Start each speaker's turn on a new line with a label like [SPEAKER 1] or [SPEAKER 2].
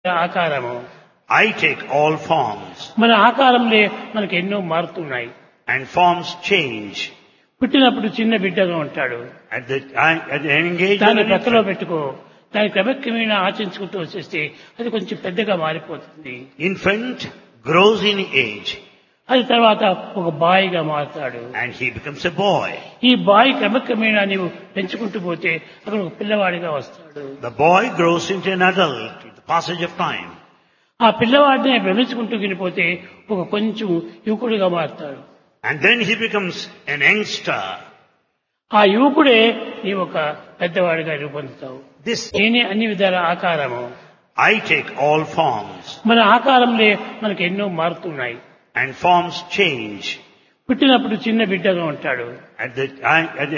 [SPEAKER 1] ఆకారము
[SPEAKER 2] I take all forms
[SPEAKER 1] మన ఆకారంలో మనకు ఎన్నో మారుతున్నాయి
[SPEAKER 2] and forms change.
[SPEAKER 1] పుట్టినప్పుడు చిన్న బిడ్డగా ఉంటాడు
[SPEAKER 2] At the, I- at the engage of
[SPEAKER 1] దాన్ని
[SPEAKER 2] an
[SPEAKER 1] ప్రక్కలో
[SPEAKER 2] infant,
[SPEAKER 1] పెట్టుకో దాని క్రమక్రమేణా ఆచరించుకుంటూ వచ్చేస్తే అది కొంచెం పెద్దగా మారిపోతుంది
[SPEAKER 2] infant grows in age
[SPEAKER 1] అది తర్వాత ఒక బాయిగా మారుతాడు
[SPEAKER 2] and he becomes a boy.
[SPEAKER 1] ఈ బాయ్ క్రమక్రమేణా నీవు పెంచుకుంటూ పోతే అక్కడ ఒక పిల్లవాడిగా వస్తాడు
[SPEAKER 2] The boy grows into an adult with the passage of time.
[SPEAKER 1] ఆ పిల్లవాడిని పెంచుకుంటూ వెళ్ళిపోతే ఒక కొంచెం యువకుడిగా మారుతాడు
[SPEAKER 2] And then he becomes an youngster.
[SPEAKER 1] ఆ యువకుడే నీ ఒక పెద్దవాడిగా రూపొందుతావు
[SPEAKER 2] This,
[SPEAKER 1] నేనే అన్ని విధాల ఆకారము
[SPEAKER 2] I take all forms
[SPEAKER 1] మన ఆకారంలో మనకు ఎన్నో మారుతున్నాయి
[SPEAKER 2] and forms change.
[SPEAKER 1] పుట్టినప్పుడు చిన్న బిడ్డగా ఉంటాడు
[SPEAKER 2] At the, I- at the